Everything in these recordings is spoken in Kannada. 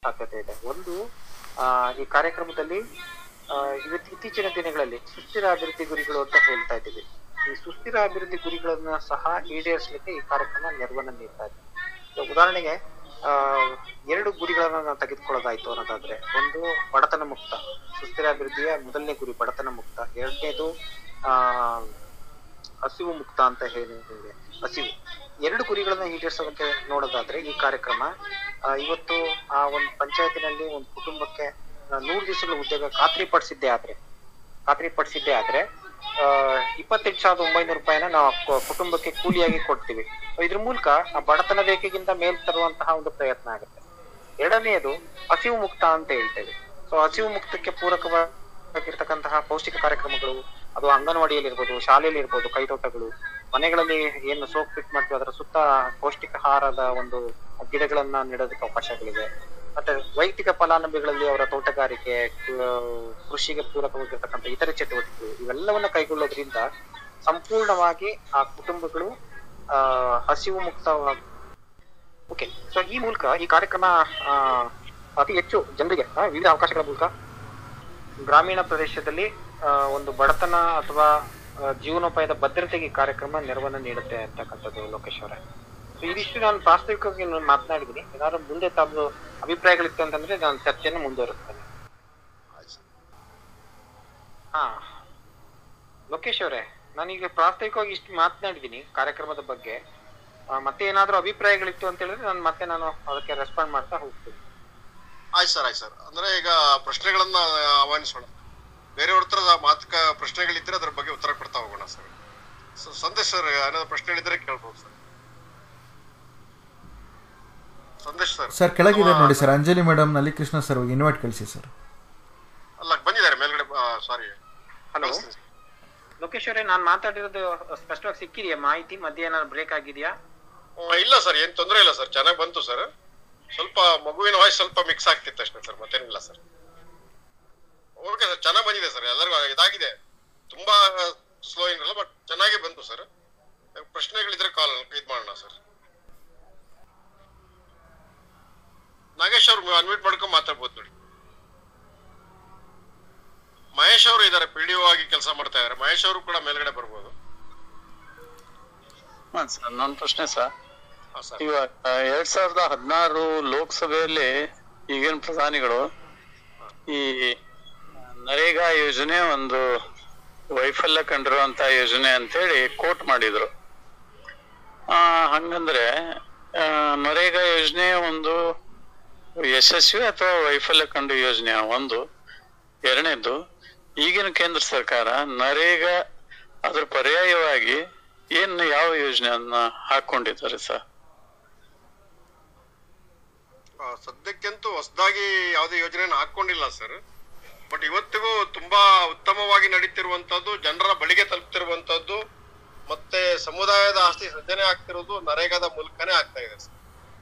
ಸಾಧ್ಯತೆ ಇದೆ ಒಂದು ಆ, ಈ ಕಾರ್ಯಕ್ರಮದಲ್ಲಿ ಆ, ಇವತ್ತು ಇತ್ತೀಚಿನ ದಿನಗಳಲ್ಲಿ ಸುಸ್ಥಿರ ಅಭಿವೃದ್ಧಿ ಗುರಿಗಳು ಅಂತ ಹೇಳ್ತಾ ಇದ್ದೀವಿ ಈ ಸುಸ್ಥಿರ ಅಭಿವೃದ್ಧಿ ಗುರಿಗಳನ್ನ ಸಹ ಈಡೇರಿಸಲಿಕ್ಕೆ ಈ ಕಾರ್ಯಕ್ರಮ ನೆರವನ್ನ ನೀಡ್ತಾ ಇದೆ So, ಉದಾಹರಣೆಗೆ ಆ ಎರಡು ಗುರಿಗಳನ್ನ ನಾವು ತೆಗೆದುಕೊಳ್ಳೋದಾಯ್ತು ಅನ್ನೋದಾದ್ರೆ ಒಂದು ಬಡತನ ಮುಕ್ತ ಸುಸ್ಥಿರ ಅಭಿವೃದ್ಧಿಯ ಮೊದಲನೇ ಗುರಿ ಬಡತನ ಮುಕ್ತ ಎರಡನೇದು ಆ ಹಸಿವು ಮುಕ್ತ ಅಂತ ಹೇಳಿದ್ದೇವೆ ಹಸಿವು ಎರಡು ಗುರಿಗಳನ್ನ ಈಡೇರಿಸೋದಕ್ಕೆ ನೋಡೋದಾದ್ರೆ ಈ ಕಾರ್ಯಕ್ರಮ ಆ, ಇವತ್ತು ಆ ಒಂದು ಪಂಚಾಯತಿನಲ್ಲಿ ಒಂದು ಕುಟುಂಬಕ್ಕೆ ಆ, ನೂರು ದಿವಸಗಳ ಉದ್ಯೋಗ ಖಾತ್ರಿ ಪಡಿಸಿದ್ದೇ ಆದ್ರೆ ಖಾತ್ರಿ ಪಡಿಸಿದ್ದೇ ಆದ್ರೆ ಆ, ಇಪ್ಪತ್ತೆಂಟು ಸಾವಿರದ ಒಂಬೈನೂರು ರೂಪಾಯಿನ ನಾವು ಆ ಕು- ಕುಟುಂಬಕ್ಕೆ ಕೂಲಿಯಾಗಿ ಕೊಡ್ತೀವಿ ಇದ್ರ ಮೂಲಕ ಆ ಬಡತನ ರೇಖೆಗಿಂತ ಮೇಲ್ ತರುವಂತಹ ಒಂದು ಪ್ರಯತ್ನ ಆಗುತ್ತೆ ಎರಡನೆಯದು ಹಸಿವು ಮುಕ್ತ ಅಂತ ಹೇಳ್ತೇವೆ ಸೊ ಹಸಿವು ಮುಕ್ತಕ್ಕೆ ಪೂರಕವಾಗಿರ್ತಕ್ಕಂತಹ ಪೌಷ್ಟಿಕ ಕಾರ್ಯಕ್ರಮಗಳು ಅದು ಅಂಗನವಾಡಿಯಲ್ಲಿ ಇರ್ಬೋದು ಶಾಲೆಯಲ್ಲಿ ಇರ್ಬೋದು ಕೈತೋಟಗಳು ಮನೆಗಳಲ್ಲಿ ಏನು ಸೋಪ್ ಫಿಟ್ ಮಾಡ್ತೀವಿ ಅದರ ಸುತ್ತ ಪೌಷ್ಟಿಕ ಆಹಾರದ ಒಂದು ಗಿಡಗಳನ್ನ ನೆಡೋದಕ್ಕೆ ಅವಕಾಶಗಳಿವೆ ಮತ್ತೆ ವೈಯಕ್ತಿಕ ಫಲಾನುಭವಿಗಳಲ್ಲಿ ಅವರ ತೋಟಗಾರಿಕೆ ಕು- ಕೃಷಿಗೆ ಪೂರಕವಾಗಿರ್ತಕ್ಕಂಥ ಇತರೆ ಚಟುವಟಿಕೆಗಳು ಇವೆಲ್ಲವನ್ನ ಕೈಗೊಳ್ಳೋದ್ರಿಂದ ಸಂಪೂರ್ಣವಾಗಿ ಆ ಕುಟುಂಬಗಳು ಆ ಹಸಿವು ಮುಕ್ತವಾಗಿ ಓಕೆ ಸೊ ಈ ಮೂಲಕ ಈ ಕಾರ್ಯಕ್ರಮ ಆ, ಅತಿ ಹೆಚ್ಚು ಜನರಿಗೆ ಆ, ವಿವಿಧ ಅವಕಾಶಗಳ ಮೂಲಕ ಗ್ರಾಮೀಣ ಪ್ರದೇಶದಲ್ಲಿ ಆ, ಒಂದು ಬಡತನ ಅಥವಾ ಆ, ಜೀವನೋಪಾಯದ ಭದ್ರತೆಗೆ ಈ ಕಾರ್ಯಕ್ರಮ ನೆರವನ್ನ ನೀಡುತ್ತೆ ಅಂತಕ್ಕಂಥದ್ದು ಲೋಕೇಶ್ ಅವರೇ ಸೊ ಇದಿಷ್ಟು ನಾನು ಪ್ರಾಸ್ತಾವಿಕವಾಗಿ ನಾನು ಮಾತನಾಡಿದ್ದೀನಿ ಏನಾದ್ರು ಮುಂದೆ ತಮ್ಮ ಅಭಿಪ್ರಾಯಗಳಿತ್ತು ಅಂತಂದ್ರೆ ನಾನು ಚರ್ಚೆಯನ್ನು ಮುಂದುವರಿಸ್ತೇನೆ ಹಾ ಲೋಕೇಶ್ ಅವರೇ ನಾನೀಗ ಪ್ರಾಸ್ತಾವಿಕವಾಗಿ ಇಷ್ಟು ಮಾತನಾಡಿದ್ದೀನಿ ಕಾರ್ಯಕ್ರಮದ ಬಗ್ಗೆ ಆ, ಮತ್ತೆ ಏನಾದ್ರೂ ಅಭಿಪ್ರಾಯಗಳಿತ್ತು ಅಂತ ಹೇಳಿದ್ರೆ ನಾನು ಮತ್ತೆ ನಾನು ಅದಕ್ಕೆ ರೆಸ್ಪಾಂಡ್ ಮಾಡ್ತಾ ಹೋಗ್ತೀನಿ ಆಯ್ತು ಸರ್ ಆಯ್ತು ಸರ್ ಅಂದ್ರೆ ಈಗ ಪ್ರಶ್ನೆಗಳನ್ನ ಆಹ್ವಾನಿಸೋಣ ಬೇರೆಯವ್ರ ಹತ್ರ ಮಾತುಕ ಪ್ರಶ್ನೆಗಳಿದ್ರೆ ಅದ್ರ ಬಗ್ಗೆ ಉತ್ತರ ಕೊಡ್ತಾ ಹೋಗೋಣ ಸರ್ ಸೊ ಸಂದೇಶ್ ಸರ್ ಏನಾದ್ರು ಪ್ರಶ್ನೆಗಳಿದ್ರೆ ಕೇಳ್ಬೋದು ಸರ್ ಸಂದೇಶ್ ಸರ್ ಸರ್ ಕೆಳಗಿದೆ ನೋಡಿ ಸರ್ ಅಂಜಲಿ ಮೇಡಮ್ ನಲ್ಲಿ ಕೃಷ್ಣ ಸರ್ ಇನ್ವೈಟ್ ಕಳಿಸಿ ಸರ್ ಅಲ್ಲ ಬಂದಿದ್ದಾರೆ ಮೇಲ್ಗಡೆ ಸಾರಿ ಹಲೋ ಲೋಕೇಶ್ ಅವರೇ ನಾನು ಮಾತಾಡಿರೋದು ಸ್ಪಷ್ಟವಾಗಿ ಸಿಕ್ಕಿದೆಯಾ ಮಾಹಿತಿ ಮಧ್ಯೆ ಏನಾದ್ರು ಬ್ರೇಕ್ ಆಗಿದೆಯಾ ಇಲ್ಲ ಸರ್ ಏನ್ ತೊಂದರೆ ಇಲ್ಲ ಸರ್ ಚೆನ್ನಾಗಿ ಬಂತು ಸರ್ ಸ್ವಲ್ಪ ಮಗುವಿನ ವಾಯ್ಸ್ ಸ್ವಲ್ಪ ಮಿಕ್ಸ್ ಆಗ್ತಿತ್ತು ಅಷ್ಟೇ ಸರ್ ಮತ್ತೇನಿಲ್ಲ ಸರ್ ಓಕೆ ಸರ್ ಚೆನ್ನಾಗಿ ಬಂದಿದೆ ಸರ್ ಎಲ್ಲರಿಗೂ ಇದಾಗಿದೆ ತುಂಬಾ ಸ್ಲೋ ಏನಿಲ್ಲ ಬಟ್ ಚೆನ್ನಾಗಿ ಬಂತು ಸರ್ ಪ್ರಶ್ನೆಗಳಿದ್ರೆ ಕಾಲ್ ಇದು ಮಾಡೋಣ ಸರ್ ನಾಗೇಶ್ ಅವ್ರು ಅನ್ಮಿಟ್ ಮಾಡ್ಕೊಂಡು ಮಾತಾಡ್ಬೋದು ನೋಡಿ ಮಹೇಶ್ ಅವರು ಇದಾರೆ ಪಿ ಡಿ ಆಗಿ ಕೆಲಸ ಮಾಡ್ತಾ ಇದಾರೆ ಮಹೇಶ್ ಅವರು ಕೂಡ ಮೇಲ್ಗಡೆ ಬರ್ಬೋದು ಹಾ ಸರ್ ನನ್ನ ಪ್ರಶ್ನೆ ಸರ್ ಹಾ ಸರ್ ಇವಾಗ ಎರಡ್ ಸಾವಿರದ ಹದಿನಾರು ಲೋಕಸಭೆಯಲ್ಲಿ ಈಗಿನ ಪ್ರಧಾನಿಗಳು ಈ ನರೇಗಾ ಯೋಜನೆ ಒಂದು ವೈಫಲ್ಯ ಕಂಡಿರುವಂತ ಯೋಜನೆ ಅಂತೇಳಿ ಕೋಟ್ ಮಾಡಿದ್ರು ಆ ಹಂಗಂದ್ರೆ ಆ, ನರೇಗಾ ಯೋಜನೆ ಒಂದು ಯಶಸ್ವಿ ಅಥವಾ ವೈಫಲ್ಯ ಕಂಡ ಯೋಜನೆ ಒಂದು ಎರಡನೇದು ಈಗಿನ ಕೇಂದ್ರ ಸರ್ಕಾರ ನರೇಗಾ ಅದ್ರ ಪರ್ಯಾಯವಾಗಿ ಏನ್ ಯಾವ ಯೋಜನೆಯನ್ನ ಹಾಕೊಂಡಿದ್ದಾರೆ ಸರ್ ಆ, ಸದ್ಯಕ್ಕಂತೂ ಹೊಸದಾಗಿ ಯಾವುದೇ ಯೋಜನೆಯನ್ನು ಹಾಕೊಂಡಿಲ್ಲ ಸರ್ ಬಟ್ ಇವತ್ತಿಗೂ ತುಂಬಾ ಉತ್ತಮವಾಗಿ ನಡೀತಿರುವಂತದ್ದು ಜನರ ಬಳಿಗೆ ತಲುಪ್ತಿರುವಂತದ್ದು ಮತ್ತೆ ಸಮುದಾಯದ ಆಸ್ತಿ ಸೃಜನೆ ಆಗ್ತಿರೋದು ನರೇಗಾದ ಮೂಲಕನೇ ಆಗ್ತಾ ಇದೆ ಸರ್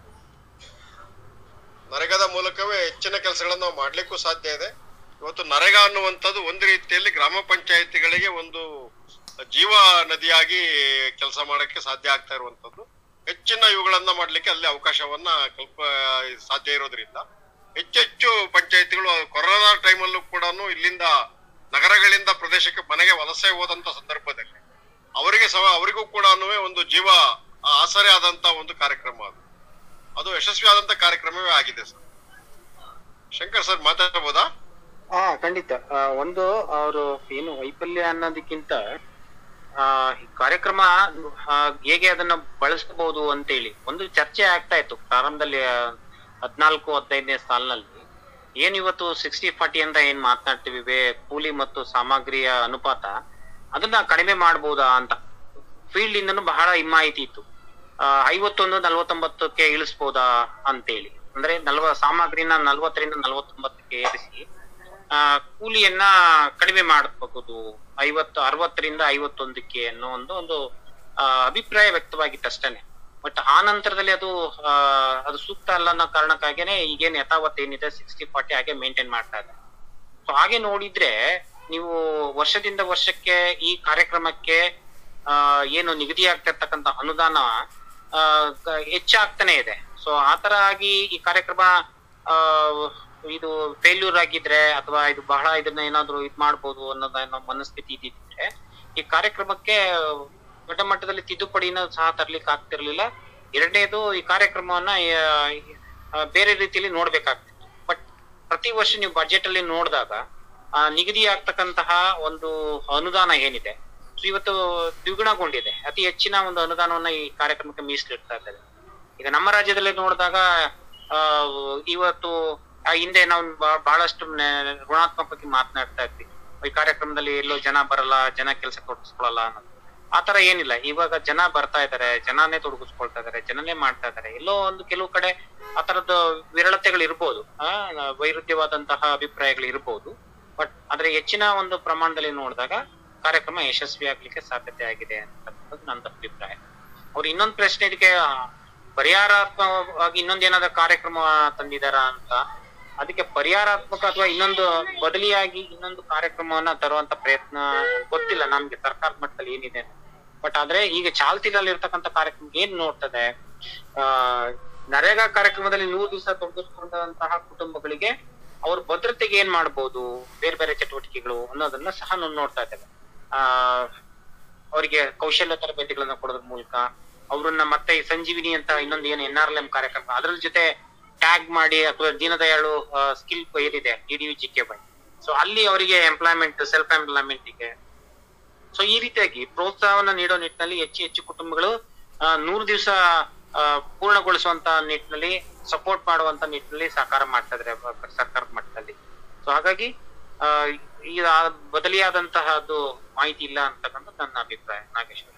ನರೇಗಾದ ಮೂಲಕವೇ ಹೆಚ್ಚಿನ ಕೆಲಸಗಳನ್ನ ನಾವು ಮಾಡ್ಲಿಕ್ಕೂ ಸಾಧ್ಯ ಇದೆ ಇವತ್ತು ನರೇಗಾ ಅನ್ನುವಂಥದ್ದು ಒಂದು ರೀತಿಯಲ್ಲಿ ಗ್ರಾಮ ಪಂಚಾಯಿತಿಗಳಿಗೆ ಒಂದು ಜೀವ ನದಿಯಾಗಿ ಕೆಲಸ ಮಾಡಕ್ಕೆ ಸಾಧ್ಯ ಆಗ್ತಾ ಇರುವಂತದ್ದು ಹೆಚ್ಚಿನ ಇವುಗಳನ್ನ ಮಾಡ್ಲಿಕ್ಕೆ ಅಲ್ಲಿ ಅವಕಾಶವನ್ನ ಕಲ್ಪ ಸಾಧ್ಯ ಇರೋದ್ರಿಂದ ಹೆಚ್ಚೆಚ್ಚು ಪಂಚಾಯಿತಿಗಳು ಕೊರೋನಾ ಟೈಮಲ್ಲೂ ಕೂಡ ಇಲ್ಲಿಂದ ನಗರಗಳಿಂದ ಪ್ರದೇಶಕ್ಕೆ ಮನೆಗೆ ವಲಸೆ ಹೋದಂತ ಸಂದರ್ಭದಲ್ಲಿ ಅವರಿಗೆ ಸಹ ಅವರಿಗೂ ಕೂಡ ಒಂದು ಜೀವ ಆಸರೆ ಆದಂತ ಒಂದು ಕಾರ್ಯಕ್ರಮ ಅದು ಅದು ಯಶಸ್ವಿ ಆದಂತ ಕಾರ್ಯಕ್ರಮವೇ ಆಗಿದೆ ಸರ್ ಶಂಕರ್ ಸರ್ ಮಾತಾಡಬಹುದಾ ಹಾ ಖಂಡಿತ ಆ, ಒಂದು ಅವರು ಏನು ವೈಫಲ್ಯ ಅನ್ನೋದಕ್ಕಿಂತ ಆ ಈ ಕಾರ್ಯಕ್ರಮ ಆ, ಹೇಗೆ ಅದನ್ನ ಬಳಸಬಹುದು ಅಂತೇಳಿ ಒಂದು ಚರ್ಚೆ ಆಗ್ತಾ ಇತ್ತು ಪ್ರಾರಂಭದಲ್ಲಿ ಆ, ಹದ್ನಾಲ್ಕು ಹದಿನೈದನೇ ಸಾಲಿನಲ್ಲಿ ಏನ್ ಇವತ್ತು ಸಿಕ್ಸ್ಟಿ ಫಾರ್ಟಿ ಅಂತ ಏನ್ ಮಾತನಾಡ್ತೀವಿ ವೇ- ಕೂಲಿ ಮತ್ತು ಸಾಮಗ್ರಿಯ ಅನುಪಾತ ಅದನ್ನ ಕಡಿಮೆ ಮಾಡಬಹುದಾ ಅಂತ ಫೀಲ್ಡ್ ಇಂದನೂ ಬಹಳ ಹಿಮ್ಮಾಹಿತಿ ಇತ್ತು ಆ, ಐವತ್ತೊಂದು ನಲವತ್ತೊಂಬತ್ತಕ್ಕೆ ಇಳಿಸ್ಬೋದಾ ಅಂತೇಳಿ ಅಂದ್ರೆ ನಲ್ವ ಸಾಮಗ್ರಿನ ನಲ್ವತ್ತರಿಂದ ನಲವತ್ತೊಂಬತ್ತಕ್ಕೆ ಏರಿಸಿ ಆ, ಕೂಲಿಯನ್ನ ಕಡಿಮೆ ಮಾಡಬಹುದು ಐವತ್ತು ಅರವತ್ತರಿಂದ ಐವತ್ತೊಂದಕ್ಕೆ ಅನ್ನೋ ಒಂದು ಒಂದು ಆ, ಅಭಿಪ್ರಾಯ ವ್ಯಕ್ತವಾಗಿತ್ತು ಅಷ್ಟೇನೆ ಬಟ್ ಆ ನಂತರದಲ್ಲಿ ಅದು ಆ, ಅದು ಸೂಕ್ತ ಅಲ್ಲ ಅನ್ನೋ ಕಾರಣಕ್ಕಾಗಿನೇ ಈಗೇನ್ ಯಥಾವತ್ ಏನಿದೆ ಸಿಕ್ಸ್ಟಿ ಫಾರ್ಟಿ ಹಾಗೆ ಮೇಂಟೈನ್ ಮಾಡ್ತಾ ಇದೆ ಸೊ ಹಾಗೆ ನೋಡಿದ್ರೆ ನೀವು ವರ್ಷದಿಂದ ವರ್ಷಕ್ಕೆ ಈ ಕಾರ್ಯಕ್ರಮಕ್ಕೆ ಆ, ಏನು ನಿಗದಿ ಆಗ್ತಿರ್ತಕ್ಕಂಥ ಅನುದಾನ ಆ, ಕ- ಹೆಚ್ಚಾಗ್ತಾನೆ ಇದೆ ಸೊ ಆತರ ಆಗಿ ಈ ಕಾರ್ಯಕ್ರಮ ಆ, ಇದು ಫೇಲ್ಯೂರ್ ಆಗಿದ್ರೆ ಅಥವಾ ಇದು ಬಹಳ ಇದನ್ನ ಏನಾದ್ರು ಇದ್ ಮಾಡ್ಬೋದು ಅನ್ನೋದ ಅನ್ನೋ ಮನಸ್ಥಿತಿ ಇದ್ದಿದ್ರೆ ಈ ಕಾರ್ಯಕ್ರಮಕ್ಕೆ ದೊಡ್ಡ ಮಟ್ಟದಲ್ಲಿ ತಿದ್ದುಪಡಿನ ಸಹ ತರ್ಲಿಕ್ಕೆ ಆಗ್ತಿರ್ಲಿಲ್ಲ ಎರಡನೇದು ಈ ಕಾರ್ಯಕ್ರಮವನ್ನ ಆ, ಆ, ಬೇರೆ ರೀತಿಯಲ್ಲಿ ನೋಡ್ಬೇಕಾಗ್ತಿತ್ತು ಬಟ್ ಪ್ರತಿ ವರ್ಷ ನೀವು ಬಜೆಟ್ ಅಲ್ಲಿ ನೋಡಿದಾಗ ಆ, ನಿಗದಿ ಆಗ್ತಕ್ಕಂತಹ ಒಂದು ಅನುದಾನ ಏನಿದೆ ಸೊ ಇವತ್ತು ದ್ವಿಗುಣಗೊಂಡಿದೆ ಅತಿ ಹೆಚ್ಚಿನ ಒಂದು ಅನುದಾನವನ್ನ ಈ ಕಾರ್ಯಕ್ರಮಕ್ಕೆ ಮೀಸಲಿಡ್ತಾ ಇದ್ದಾರೆ ಈಗ ನಮ್ಮ ರಾಜ್ಯದಲ್ಲಿ ನೋಡಿದಾಗ ಆ ಇವತ್ತು ಆ ಹಿಂದೆ ನಾವು ಬ- ಬಹಳಷ್ಟು ನೆ- ಋಣಾತ್ಮಕವಾಗಿ ಮಾತನಾಡ್ತಾ ಇದ್ವಿ ಈ ಕಾರ್ಯಕ್ರಮದಲ್ಲಿ ಎಲ್ಲೋ ಜನ ಬರಲ್ಲ ಜನ ಕೆಲಸ ತೊಡಗಿಸ್ಕೊಳಲ್ಲ ಅನ್ನೋದು ಆತರ ಏನಿಲ್ಲ ಇವಾಗ ಜನ ಬರ್ತಾ ಇದಾರೆ ಜನನೇ ತೊಡಗಿಸ್ಕೊಳ್ತಾ ಇದಾರೆ ಜನನೇ ಮಾಡ್ತಾ ಇದಾರೆ ಎಲ್ಲೋ ಒಂದು ಕೆಲವು ಕಡೆ ಆ ತರದ ವಿರಳತೆಗಳು ಇರ್ಬೋದು ಆ ವೈರುಧ್ಯವಾದಂತಹ ಅಭಿಪ್ರಾಯಗಳು ಇರ್ಬೋದು ಬಟ್ ಆದ್ರೆ ಹೆಚ್ಚಿನ ಒಂದು ಪ್ರಮಾಣದಲ್ಲಿ ನೋಡಿದಾಗ ಕಾರ್ಯಕ್ರಮ ಯಶಸ್ವಿ ಆಗ್ಲಿಕ್ಕೆ ಸಾಧ್ಯತೆ ಆಗಿದೆ ಅಂತಕ್ಕಂಥದ್ದು ನನ್ನ ಅಭಿಪ್ರಾಯ ಅವ್ರು ಇನ್ನೊಂದು ಪ್ರಶ್ನೆ ಇದಕ್ಕೆ ಆ, ಪರಿಹಾರಾತ್ಮಕವಾಗಿ ಇನ್ನೊಂದ್ ಏನಾದ್ರು ಕಾರ್ಯಕ್ರಮ ತಂದಿದಾರ ಅಂತ ಅದಕ್ಕೆ ಪರಿಹಾರಾತ್ಮಕ ಅಥವಾ ಇನ್ನೊಂದು ಬದಲಿಯಾಗಿ ಇನ್ನೊಂದು ಕಾರ್ಯಕ್ರಮವನ್ನ ತರುವಂತ ಪ್ರಯತ್ನ ಗೊತ್ತಿಲ್ಲ ನಮ್ಗೆ ಸರ್ಕಾರದ ಮಟ್ಟದಲ್ಲಿ ಏನಿದೆ ಬಟ್ ಆದ್ರೆ ಈಗ ಚಾಲ್ತಿನಲ್ಲಿ ಇರ್ತಕ್ಕಂಥ ಕಾರ್ಯಕ್ರಮ ಏನ್ ನೋಡ್ತದೆ ಆ ನರೇಗಾ ಕಾರ್ಯಕ್ರಮದಲ್ಲಿ ನೂರು ದಿವಸ ತೊಡಗಿಸ್ಕೊಂಡಂತಹ ಕುಟುಂಬಗಳಿಗೆ ಅವ್ರ ಭದ್ರತೆಗೆ ಏನ್ ಮಾಡ್ಬೋದು ಬೇರೆ ಬೇರೆ ಚಟುವಟಿಕೆಗಳು ಅನ್ನೋದನ್ನ ಸಹ ನಾವು ನೋಡ್ತಾ ಇದ್ದೇವೆ ಆ ಅವರಿಗೆ ಕೌಶಲ್ಯ ತರಬೇತಿಗಳನ್ನ ಕೊಡೋದ್ರ ಮೂಲಕ ಅವ್ರನ್ನ ಮತ್ತೆ ಈ ಸಂಜೀವಿನಿ ಅಂತ ಇನ್ನೊಂದು ಏನು ಎನ್ ಆರ್ ಎಲ್ ಎಂ ಕಾರ್ಯಕ್ರಮ ಅದ್ರ ಜೊತೆ ಟ್ಯಾಗ್ ಮಾಡಿ ಅಥವಾ ದೀನದಯಾಳು ಸ್ಕಿಲ್ ಏನಿದೆ ಡಿ ಡಿ ಜಿ ಕೆ ಬೈ ಸೊ ಅಲ್ಲಿ ಅವರಿಗೆ ಎಂಪ್ಲಾಯ್ಮೆಂಟ್ ಸೆಲ್ಫ್ ಎಂಪ್ಲಾಯ್ಮೆಂಟ್ ಗೆ ಸೊ ಈ ರೀತಿಯಾಗಿ ಪ್ರೋತ್ಸಾಹವನ್ನ ನೀಡೋ ನಿಟ್ಟಿನಲ್ಲಿ ಹೆಚ್ಚು ಹೆಚ್ಚು ಕುಟುಂಬಗಳು ಆ, ನೂರು ದಿವಸ ಪೂರ್ಣಗೊಳಿಸುವಂತ ನಿಟ್ಟಿನಲ್ಲಿ ಸಪೋರ್ಟ್ ಮಾಡುವಂತ ನಿಟ್ಟಿನಲ್ಲಿ ಸಹಕಾರ ಮಾಡ್ತಾ ಇದ್ದಾರೆ ಬ- ಸರ್ಕಾರದ ಮಟ್ಟದಲ್ಲಿ ಸೊ ಹಾಗಾಗಿ ಆ, ಈ ಆ- ಬದಲಿಯಾದಂತಹದ್ದು ಮಾಹಿತಿ ಇಲ್ಲ ಅಂತಕ್ಕಂಥದ್ದು ನನ್ನ ಅಭಿಪ್ರಾಯ ನಾಗೇಶ್ವರ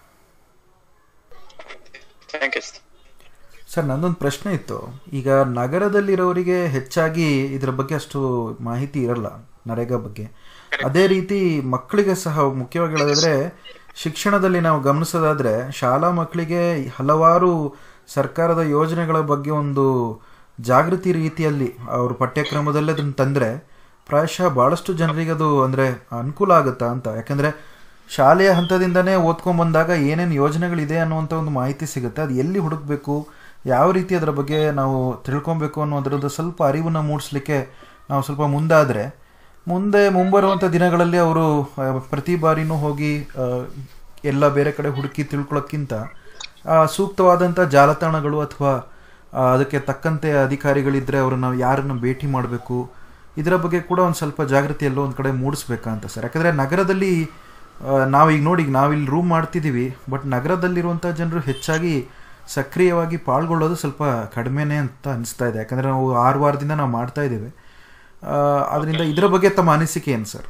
ಥ್ಯಾಂಕ್ ಯು ಸರ್ ನಂದೊಂದು ಪ್ರಶ್ನೆ ಇತ್ತು ಈಗ ನಗರದಲ್ಲಿರೋರಿಗೆ ಹೆಚ್ಚಾಗಿ ಇದರ ಬಗ್ಗೆ ಅಷ್ಟು ಮಾಹಿತಿ ಇರಲ್ಲ ನರೇಗಾ ಬಗ್ಗೆ ಅದೇ ರೀತಿ ಮಕ್ಕಳಿಗೆ ಸಹ ಮುಖ್ಯವಾಗಿ ಹೇಳೋದಾದ್ರೆ ಶಿಕ್ಷಣದಲ್ಲಿ ನಾವು ಗಮನಿಸೋದಾದ್ರೆ ಶಾಲಾ ಮಕ್ಕಳಿಗೆ ಹಲವಾರು ಸರ್ಕಾರದ ಯೋಜನೆಗಳ ಬಗ್ಗೆ ಒಂದು ಜಾಗೃತಿ ರೀತಿಯಲ್ಲಿ ಅವ್ರ ಪಠ್ಯಕ್ರಮದಲ್ಲಿ ಅದನ್ನು ತಂದರೆ ಪ್ರಾಯಶಃ ಭಾಳಷ್ಟು ಜನರಿಗೆ ಅದು ಅಂದರೆ ಅನುಕೂಲ ಆಗುತ್ತಾ ಅಂತ ಯಾಕಂದರೆ ಶಾಲೆಯ ಹಂತದಿಂದನೇ ಓದ್ಕೊಂಡ್ ಬಂದಾಗ ಏನೇನು ಯೋಜನೆಗಳಿದೆ ಅನ್ನುವಂಥ ಒಂದು ಮಾಹಿತಿ ಸಿಗುತ್ತೆ ಅದು ಎಲ್ಲಿ ಹುಡುಕ್ಬೇಕು ಯಾವ ರೀತಿ ಅದರ ಬಗ್ಗೆ ನಾವು ತಿಳ್ಕೊಬೇಕು ಅನ್ನೋದ್ರದ್ದು ಸ್ವಲ್ಪ ಅರಿವನ್ನು ಮೂಡಿಸ್ಲಿಕ್ಕೆ ನಾವು ಸ್ವಲ್ಪ ಮುಂದಾದರೆ ಮುಂದೆ ಮುಂಬರುವಂಥ ದಿನಗಳಲ್ಲಿ ಅವರು ಆ, ಪ್ರತಿ ಬಾರಿನೂ ಹೋಗಿ ಆ, ಎಲ್ಲ ಬೇರೆ ಕಡೆ ಹುಡುಕಿ ತಿಳ್ಕೊಳ್ಳೋಕ್ಕಿಂತ ಆ, ಸೂಕ್ತವಾದಂಥ ಜಾಲತಾಣಗಳು ಅಥವಾ ಅದಕ್ಕೆ ತಕ್ಕಂತೆ ಅಧಿಕಾರಿಗಳಿದ್ದರೆ ಅವರನ್ನು ಯಾರನ್ನು ಭೇಟಿ ಮಾಡಬೇಕು ಇದರ ಬಗ್ಗೆ ಕೂಡ ಒಂದು ಸ್ವಲ್ಪ ಜಾಗೃತಿ ಎಲ್ಲೋ ಒಂದು ಕಡೆ ಮೂಡಿಸ್ಬೇಕಂತ ಸರ್ ಯಾಕಂದರೆ ನಗರದಲ್ಲಿ ಆ, ನಾವೀಗ ನೋಡಿ ಈಗ ನಾವಿಲ್ಲಿ ರೂಮ್ ಮಾಡ್ತಿದ್ದೀವಿ ಬಟ್ ನಗರದಲ್ಲಿರುವಂಥ ಜನರು ಹೆಚ್ಚಾಗಿ ಸಕ್ರಿಯವಾಗಿ ಪಾಲ್ಗೊಳ್ಳೋದು ಸ್ವಲ್ಪ ಕಡಿಮೆನೇ ಅಂತ ಅನಿಸ್ತಾ ಇದೆ ಯಾಕಂದರೆ ನಾವು ಆರು ವಾರದಿಂದ ನಾವು ಮಾಡ್ತಾ ಇದ್ದೇವೆ ಅದರಿಂದ ಇದರ ಬಗ್ಗೆ ತಮ್ಮ ಅನಿಸಿಕೆ ಏನು ಸರ್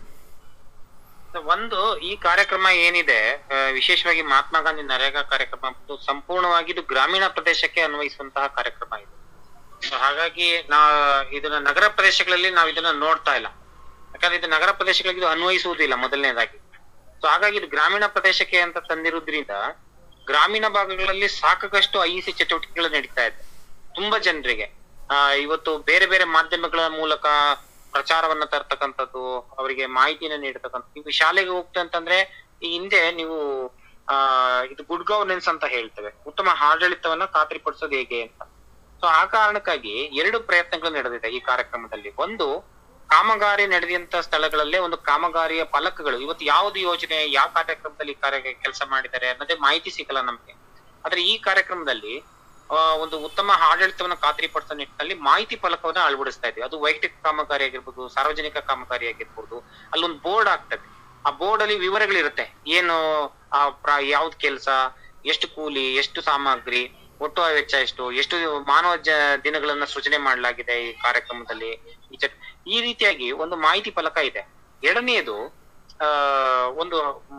ಒಂದು ಈ ಕಾರ್ಯಕ್ರಮ ಏನಿದೆ ಆ, ವಿಶೇಷವಾಗಿ ಮಹಾತ್ಮ ಗಾಂಧಿ ನರೇಗಾ ಕಾರ್ಯಕ್ರಮ ಮತ್ತು ಸಂಪೂರ್ಣವಾಗಿ ಇದು ಗ್ರಾಮೀಣ ಪ್ರದೇಶಕ್ಕೆ ಅನ್ವಯಿಸುವಂತಹ ಕಾರ್ಯಕ್ರಮ ಇದು So ಹಾಗಾಗಿ ನಾ ಇದನ್ನ ನಗರ ಪ್ರದೇಶಗಳಲ್ಲಿ ನಾವು ಇದನ್ನ ನೋಡ್ತಾ ಇಲ್ಲ ಯಾಕಂದ್ರೆ ಇದು ನಗರ ಪ್ರದೇಶಗಳಿಗೆ ಇದು ಅನ್ವಯಿಸುವುದಿಲ್ಲ ಮೊದಲನೇದಾಗಿ ಸೊ ಹಾಗಾಗಿ ಇದು ಗ್ರಾಮೀಣ ಪ್ರದೇಶಕ್ಕೆ ಅಂತ ತಂದಿರೋದ್ರಿಂದ ಗ್ರಾಮೀಣ ಭಾಗಗಳಲ್ಲಿ ಸಾಕಷ್ಟು ಐ ಸಿ ಚಟುವಟಿಕೆಗಳು ನಡೀತಾ ಇದೆ ತುಂಬಾ ಜನರಿಗೆ ಆ ಇವತ್ತು ಬೇರೆ ಬೇರೆ ಮಾಧ್ಯಮಗಳ ಮೂಲಕ ಪ್ರಚಾರವನ್ನ ತರ್ತಕ್ಕಂಥದ್ದು ಅವರಿಗೆ ಮಾಹಿತಿನ ನೀಡತಕ್ಕಂಥದ್ದು ನೀವು ಶಾಲೆಗೆ ಹೋಗ್ತಾ ಅಂತಂದ್ರೆ ಈ ಹಿಂದೆ ನೀವು ಆ ಇದು ಗುಡ್ ಗವರ್ನೆನ್ಸ್ ಅಂತ ಹೇಳ್ತೇವೆ ಉತ್ತಮ ಆಡಳಿತವನ್ನ ಖಾತ್ರಿಪಡಿಸೋದು ಹೇಗೆ ಅಂತ ಸೊ ಆ ಕಾರಣಕ್ಕಾಗಿ ಎರಡು ಪ್ರಯತ್ನಗಳು ನಡೆದಿದೆ ಈ ಕಾರ್ಯಕ್ರಮದಲ್ಲಿ ಒಂದು ಕಾಮಗಾರಿ ನಡೆದಂತ ಸ್ಥಳಗಳಲ್ಲೇ ಒಂದು ಕಾಮಗಾರಿಯ ಫಲಕಗಳು ಇವತ್ತು ಯಾವ್ದು ಯೋಜನೆ ಯಾವ ಕಾರ್ಯಕ್ರಮದಲ್ಲಿ ಕಾರ್ಯ ಕೆಲಸ ಮಾಡಿದ್ದಾರೆ ಅನ್ನೋದೇ ಮಾಹಿತಿ ಸಿಗಲ್ಲ ನಮ್ಗೆ ಆದ್ರೆ ಈ ಕಾರ್ಯಕ್ರಮದಲ್ಲಿ ಆ, ಒಂದು ಉತ್ತಮ ಆಡಳಿತವನ್ನು ಖಾತ್ರಿಪಡಿಸೋ ನಿಟ್ಟಿನಲ್ಲಿ ಮಾಹಿತಿ ಫಲಕವನ್ನ ಅಳವಡಿಸ್ತಾ ಇದ್ವಿ ಅದು ವೈಯಕ್ತಿಕ ಕಾಮಗಾರಿ ಆಗಿರ್ಬೋದು ಸಾರ್ವಜನಿಕ ಕಾಮಗಾರಿ ಆಗಿರ್ಬೋದು ಅಲ್ಲೊಂದು ಬೋರ್ಡ್ ಆಗ್ತದೆ ಆ ಬೋರ್ಡ್ ಅಲ್ಲಿ ವಿವರಗಳಿರುತ್ತೆ ಏನು ಆ ಪ್ರ- ಯಾವ್ದು ಕೆಲಸ ಎಷ್ಟು ಕೂಲಿ ಎಷ್ಟು ಸಾಮಗ್ರಿ ಒಟ್ಟು ವೆಚ್ಚ ಎಷ್ಟು ಎಷ್ಟು ಮಾನವ ಜ ದಿನಗಳನ್ನ ಸೃಜನೆ ಮಾಡಲಾಗಿದೆ ಈ ಕಾರ್ಯಕ್ರಮದಲ್ಲಿ ಈ ಚಟ್- ಈ ರೀತಿಯಾಗಿ ಒಂದು ಮಾಹಿತಿ ಫಲಕ ಇದೆ ಎರಡನೆಯದು ಆ ಒಂದು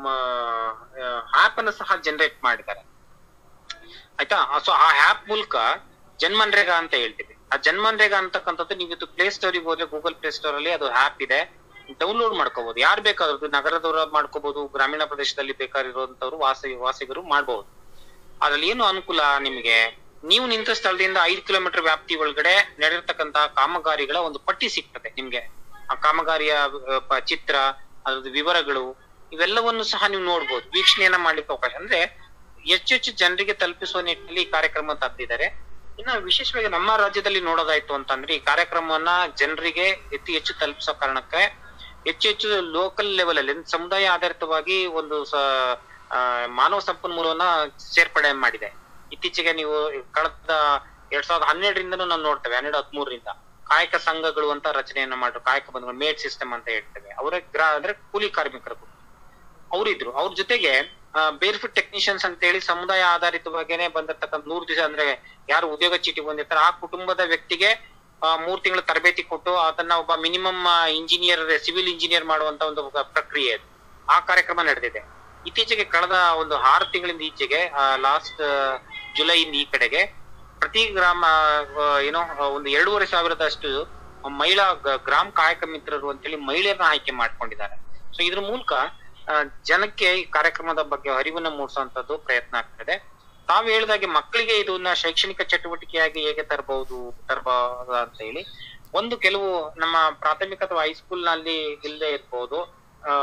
ಆಪ್ ಅನ್ನು ಸಹ ಜನರೇಟ್ ಮಾಡಿದ್ದಾರೆ ಆಯ್ತಾ ಸೊ ಆ ಆಪ್ ಮೂಲಕ ಜನ್ಮನ್ರೇಗಾ ಅಂತ ಹೇಳ್ತೀವಿ ಆ ಜನ್ಮನ್ರೇಗಾ ಅಂತಕ್ಕಂಥದ್ದು ನೀವು ಇದು ಪ್ಲೇ ಸ್ಟೋರಿಗೆ ಹೋದ್ರೆ ಗೂಗಲ್ ಪ್ಲೇ ಸ್ಟೋರ್ ಅಲ್ಲಿ ಅದು ಆಪ್ ಇದೆ ಡೌನ್ಲೋಡ್ ಮಾಡ್ಕೋಬಹುದು ಯಾರು ಬೇಕಾದ್ರೂ ನಗರದವರು ಮಾಡ್ಕೋಬಹುದು ಗ್ರಾಮೀಣ ಪ್ರದೇಶದಲ್ಲಿ ಬೇಕಾಗಿರುವಂತವ್ರು ವಾಸಿ ವಾಸಿಗರು ಮಾಡಬಹುದು ಅದ್ರಲ್ಲಿ ಏನು ಅನುಕೂಲ ನಿಮಗೆ ನೀವು ನಿಂತ ಸ್ಥಳದಿಂದ ಐದು ಕಿಲೋಮೀಟರ್ ವ್ಯಾಪ್ತಿ ಒಳಗಡೆ ನಡೆದಿರ್ತಕ್ಕಂತಹ ಕಾಮಗಾರಿಗಳ ಒಂದು ಪಟ್ಟಿ ಸಿಗ್ತದೆ ನಿಮ್ಗೆ ಆ ಕಾಮಗಾರಿಯ ಆ, ಪ- ಚಿತ್ರ ಅದ್ರದ್ದು ವಿವರಗಳು ಇವೆಲ್ಲವನ್ನು ಸಹ ನೀವು ನೋಡ್ಬೋದು ವೀಕ್ಷಣೆಯನ್ನ ಮಾಡ್ಲಿಕ್ಕೆ ಅವಕಾಶ ಅಂದ್ರೆ ಹೆಚ್ಚು ಹೆಚ್ಚು ಜನರಿಗೆ ತಲುಪಿಸುವ ನಿಟ್ಟಿನಲ್ಲಿ ಈ ಕಾರ್ಯಕ್ರಮ ತಂದಿದ್ದಾರೆ ಇನ್ನ ವಿಶೇಷವಾಗಿ ನಮ್ಮ ರಾಜ್ಯದಲ್ಲಿ ನೋಡೋದಾಯ್ತು ಅಂತಂದ್ರೆ ಈ ಕಾರ್ಯಕ್ರಮವನ್ನ ಜನರಿಗೆ ಅತಿ ಹೆಚ್ಚು ತಲುಪಿಸೋ ಕಾರಣಕ್ಕೆ ಹೆಚ್ಚು ಹೆಚ್ಚು ಲೋಕಲ್ ಲೆವೆಲ್ ಅಲ್ಲಿ ಅಂದ್ರೆ ಸಮುದಾಯ ಆಧಾರಿತವಾಗಿ ಒಂದು ಸ ಆ, ಮಾನವ ಸಂಪನ್ಮೂಲವನ್ನ ಸೇರ್ಪಡೆ ಮಾಡಿದೆ ಇತ್ತೀಚೆಗೆ ನೀವು ಕಳೆದ ಎರಡ್ ಸಾವಿರದ ಹನ್ನೆರಡರಿಂದನೂ ನಾವು ನೋಡ್ತೇವೆ ಹನ್ನೆರಡು ಹದಿಮೂರರಿಂದ ಕಾಯಕ ಸಂಘಗಳು ಅಂತ ರಚನೆಯನ್ನ ಮಾಡಿದ್ರು ಕಾಯಕ ಬಂಧುಗಳು ಮೇಡ್ ಸಿಸ್ಟಮ್ ಅಂತ ಹೇಳ್ತೇವೆ ಅವರ ಗ್ರಾ ಅಂದ್ರೆ ಕೂಲಿ ಕಾರ್ಮಿಕರು ಅವರಿದ್ರು ಅವ್ರ ಜೊತೆಗೆ ಬೇರ್ಫಿಟ್ ಟೆಕ್ನಿಷಿಯನ್ಸ್ ಅಂತ ಹೇಳಿ ಸಮುದಾಯ ಆಧಾರಿತವಾಗಿನೇ ಬಂದಿರ್ತಕ್ಕಂಥ ನೂರು ದಿವಸ ಅಂದ್ರೆ ಯಾರು ಉದ್ಯೋಗ ಚೀಟಿ ಹೊಂದಿರ್ತಾರೆ ಆ ಕುಟುಂಬದ ವ್ಯಕ್ತಿಗೆ ಆ, ಮೂರ್ ತಿಂಗಳ ತರಬೇತಿ ಕೊಟ್ಟು ಅದನ್ನ ಒಬ್ಬ ಮಿನಿಮಮ್ ಇಂಜಿನಿಯರ್ ಸಿವಿಲ್ ಇಂಜಿನಿಯರ್ ಮಾಡುವಂತ ಒಂದು ಪ್ರಕ್ರಿಯೆ ಅದು. ಆ ಕಾರ್ಯಕ್ರಮ ನಡೆದಿದೆ ಇತ್ತೀಚೆಗೆ ಕಳೆದ ಒಂದು ಆರು ತಿಂಗಳಿಂದ ಈಚೆಗೆ ಲಾಸ್ಟ್ ಜುಲೈಯಿಂದ ಈ ಕಡೆಗೆ ಪ್ರತಿ ಗ್ರಾಮ ಆ, ಏನೋ ಆ, ಒಂದು ಎರಡೂವರೆ ಸಾವಿರದಷ್ಟು ಮಹಿಳಾ ಗ- ಗ್ರಾಮ ಕಾಯಕ ಮಿತ್ರರು ಅಂತೇಳಿ ಮಹಿಳೆಯರನ್ನ ಆಯ್ಕೆ ಮಾಡ್ಕೊಂಡಿದ್ದಾರೆ ಸೊ ಇದ್ರ ಮೂಲಕ ಆ, ಜನಕ್ಕೆ ಈ ಕಾರ್ಯಕ್ರಮದ ಬಗ್ಗೆ ಅರಿವನ್ನ ಮೂಡಿಸುವಂತದ್ದು ಪ್ರಯತ್ನ ಆಗ್ತದೆ ತಾವು ಹೇಳಿದಾಗೆ ಮಕ್ಕಳಿಗೆ ಇದನ್ನ ಶೈಕ್ಷಣಿಕ ಚಟುವಟಿಕೆಯಾಗಿ ಹೇಗೆ ತರಬಹುದು ತರಬಹುದು ಅಂತ ಹೇಳಿ ಒಂದು ಕೆಲವು ನಮ್ಮ ಪ್ರಾಥಮಿಕ ಅಥವಾ ಹೈಸ್ಕೂಲ್ ನಲ್ಲಿ ಇಲ್ಲದೆ ಇರ್ಬೋದು ಆ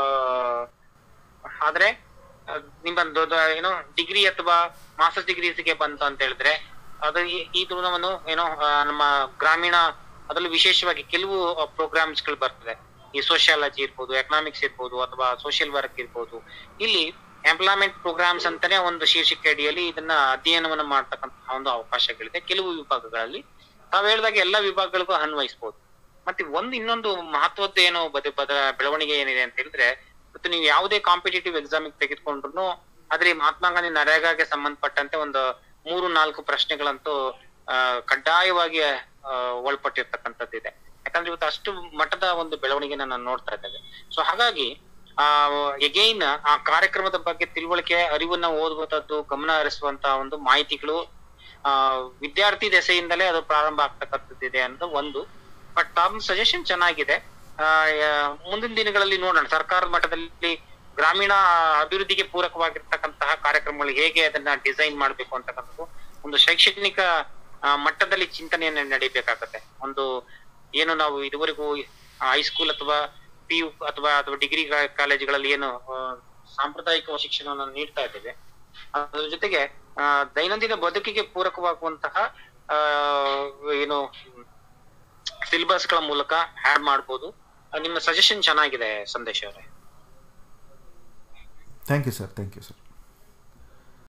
ಆದ್ರೆ ಆ, ನಿಮ್ಮ ದೊಡ್ಡ ಏನೋ ಡಿಗ್ರಿ ಅಥವಾ ಮಾಸ್ಟರ್ಸ್ ಡಿಗ್ರೀಸ್ಗೆ ಬಂತು ಅಂತ ಹೇಳಿದ್ರೆ ಅದು ಈ- ಈ ತೃಣವನ್ನು ಏನೋ ಆ, ನಮ್ಮ ಗ್ರಾಮೀಣ ಅದರಲ್ಲೂ ವಿಶೇಷವಾಗಿ ಕೆಲವು ಪ್ರೋಗ್ರಾಮ್ಸ್ ಗಳು ಬರ್ತದೆ ಈ ಸೋಷಿಯಾಲಜಿ ಇರ್ಬೋದು ಎಕನಾಮಿಕ್ಸ್ ಇರ್ಬೋದು ಅಥವಾ ಸೋಷಿಯಲ್ ವರ್ಕ್ ಇರ್ಬೋದು ಇಲ್ಲಿ ಎಂಪ್ಲಾಯ್ಮೆಂಟ್ ಪ್ರೋಗ್ರಾಮ್ಸ್ ಅಂತಾನೆ ಒಂದು ಶೀರ್ಷಿಕೆ ಅಡಿಯಲ್ಲಿ ಇದನ್ನ ಅಧ್ಯಯನವನ್ನು ಮಾಡ್ತಕ್ಕಂತಹ ಒಂದು ಅವಕಾಶಗಳಿದೆ ಕೆಲವು ವಿಭಾಗಗಳಲ್ಲಿ ತಾವ್ ಹೇಳಿದಾಗ ಎಲ್ಲಾ ವಿಭಾಗಗಳಿಗೂ ಅನ್ವಯಿಸಬಹುದು ಮತ್ತೆ ಒಂದು ಇನ್ನೊಂದು ಮಹತ್ವದ್ದು ಏನು ಬದ ಬದ ಬೆಳವಣಿಗೆ ಏನಿದೆ ಅಂತ ಹೇಳಿದ್ರೆ ಇವತ್ತು ನೀವು ಯಾವುದೇ ಕಾಂಪಿಟೇಟಿವ್ ಎಕ್ಸಾಮ್ ತೆಗೆದುಕೊಂಡ್ರು ಅದ್ರಲ್ಲಿ ಮಹಾತ್ಮ ಗಾಂಧಿ ನರೇಗಾಗೆ ಸಂಬಂಧಪಟ್ಟಂತೆ ಒಂದು ಮೂರು ನಾಲ್ಕು ಪ್ರಶ್ನೆಗಳಂತೂ ಆ, ಕಡ್ಡಾಯವಾಗಿ ಆ, ಒಳಪಟ್ಟಿರ್ತಕ್ಕಂಥದ್ದು ಇದೆ ಯಾಕಂದ್ರೆ ಇವತ್ತು ಅಷ್ಟು ಮಟ್ಟದ ಒಂದು ಬೆಳವಣಿಗೆನ ನಾನು ನೋಡ್ತಾ ಇದ್ದೇವೆ ಸೊ ಹಾಗಾಗಿ ಆ ಎಗೈನ್ ಆ ಕಾರ್ಯಕ್ರಮದ ಬಗ್ಗೆ ತಿಳುವಳಿಕೆ ಅರಿವನ್ನ ಓದುವಂತದ್ದು ಗಮನ ಹರಿಸುವಂತ ಒಂದು ಮಾಹಿತಿಗಳು ಆ ವಿದ್ಯಾರ್ಥಿ ದೆಸೆಯಿಂದಲೇ ಅದು ಪ್ರಾರಂಭ ಆಗ್ತಕ್ಕಂಥದ್ದಿದೆ ಅಂತ ಒಂದು ಬಟ್ ತಮ್ಮ ಸಜೆಷನ್ ಚೆನ್ನಾಗಿದೆ ಆ, ಯಾ- ಮುಂದಿನ ದಿನಗಳಲ್ಲಿ ನೋಡೋಣ ಸರ್ಕಾರದ ಮಟ್ಟದಲ್ಲಿ ಗ್ರಾಮೀಣ ಅಭಿವೃದ್ಧಿಗೆ ಪೂರಕವಾಗಿರ್ತಕ್ಕಂತಹ ಕಾರ್ಯಕ್ರಮಗಳು ಹೇಗೆ ಅದನ್ನ ಡಿಸೈನ್ ಮಾಡ್ಬೇಕು ಅಂತಕ್ಕಂಥದ್ದು ಒಂದು ಶೈಕ್ಷಣಿಕ ಆ, ಮಟ್ಟದಲ್ಲಿ ಚಿಂತನೆಯನ್ನ ನಡೀಬೇಕಾಗತ್ತೆ ಒಂದು ಏನು ನಾವು ಇದುವರೆಗೂ ಹೈಸ್ಕೂಲ್ ಅಥವಾ ಪಿ ಯು ಅಥವಾ ಅಥವಾ ಡಿಗ್ರಿ ಕಾಲೇಜುಗಳಲ್ಲಿ ಏನು ಆ, ಸಾಂಪ್ರದಾಯಿಕ ಶಿಕ್ಷಣವನ್ನು ನೀಡ್ತಾ ಇದ್ದೇವೆ ಅದ್ರ ಜೊತೆಗೆ ಆ, ದೈನಂದಿನ ಬದುಕಿಗೆ ಪೂರಕವಾಗುವಂತಹ ಆ, ಏನು ಸಿಲೆಬಸ್ ಗಳ ಮೂಲಕ ಆಡ್ ಮಾಡ್ಬೋದು ಆ, ನಿಮ್ಮ ಸಜೆಷನ್ ಚೆನ್ನಾಗಿದೆ ಸಂದೇಶ್ ಅವರೇ thank you sir thank you sir